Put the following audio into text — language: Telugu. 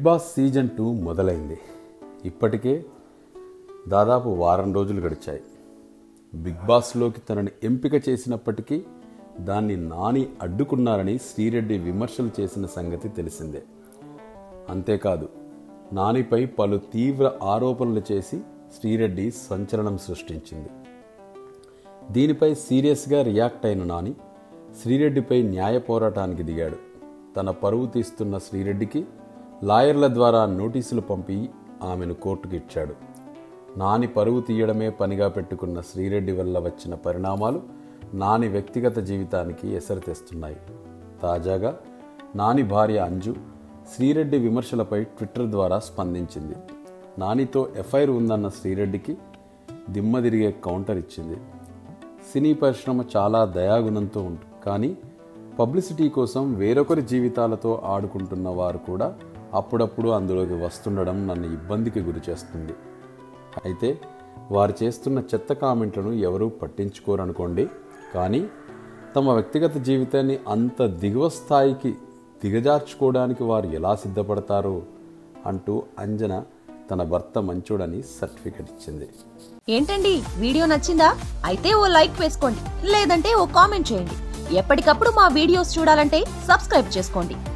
బాస్ సీజన్ టూ మొదలైంది ఇప్పటికే దాదాపు వారం రోజులు గడిచాయి బిగ్ బాస్లోకి తనని ఎంపిక చేసినప్పటికీ దాన్ని నాని అడ్డుకున్నారని శ్రీరెడ్డి విమర్శలు చేసిన సంగతి తెలిసిందే అంతేకాదు నానిపై పలు తీవ్ర ఆరోపణలు చేసి శ్రీరెడ్డి సంచలనం సృష్టించింది దీనిపై సీరియస్గా రియాక్ట్ అయిన నాని శ్రీరెడ్డిపై న్యాయ పోరాటానికి దిగాడు తన పరువు తీస్తున్న శ్రీరెడ్డికి లాయర్ల ద్వారా నోటీసులు పంపి ఆమెను కోర్టుకు ఇచ్చాడు నాని పరువు తీయడమే పనిగా పెట్టుకున్న శ్రీరెడ్డి వల్ల వచ్చిన పరిణామాలు నాని వ్యక్తిగత జీవితానికి ఎసరు తెస్తున్నాయి తాజాగా నాని భార్య అంజు శ్రీరెడ్డి విమర్శలపై ట్విట్టర్ ద్వారా స్పందించింది నానితో ఎఫ్ఐఆర్ ఉందన్న శ్రీరెడ్డికి దిమ్మ తిరిగే కౌంటర్ ఇచ్చింది సినీ పరిశ్రమ చాలా దయాగుణంతో ఉంటుంది కానీ పబ్లిసిటీ కోసం వేరొకరి జీవితాలతో ఆడుకుంటున్న వారు కూడా అప్పుడప్పుడు అందులోకి వస్తుండడం నన్ను ఇబ్బందికి గురి చేస్తుంది అయితే వారు చేస్తున్న చెత్త కామెంట్లను ఎవరూ పట్టించుకోరనుకోండి కానీ తమ వ్యక్తిగత జీవితాన్ని అంత దిగువ స్థాయికి దిగజార్చుకోవడానికి వారు ఎలా సిద్ధపడతారో అంటూ అంజన తన భర్త మంచోడని సర్టిఫికెట్ ఇచ్చింది ఏంటండి వీడియో నచ్చిందా అయితే ఓ లైక్ వేసుకోండి లేదంటే ఓ కామెంట్ చేయండి ఎప్పటికప్పుడు మా వీడియోస్ చూడాలంటే సబ్స్క్రైబ్ చేసుకోండి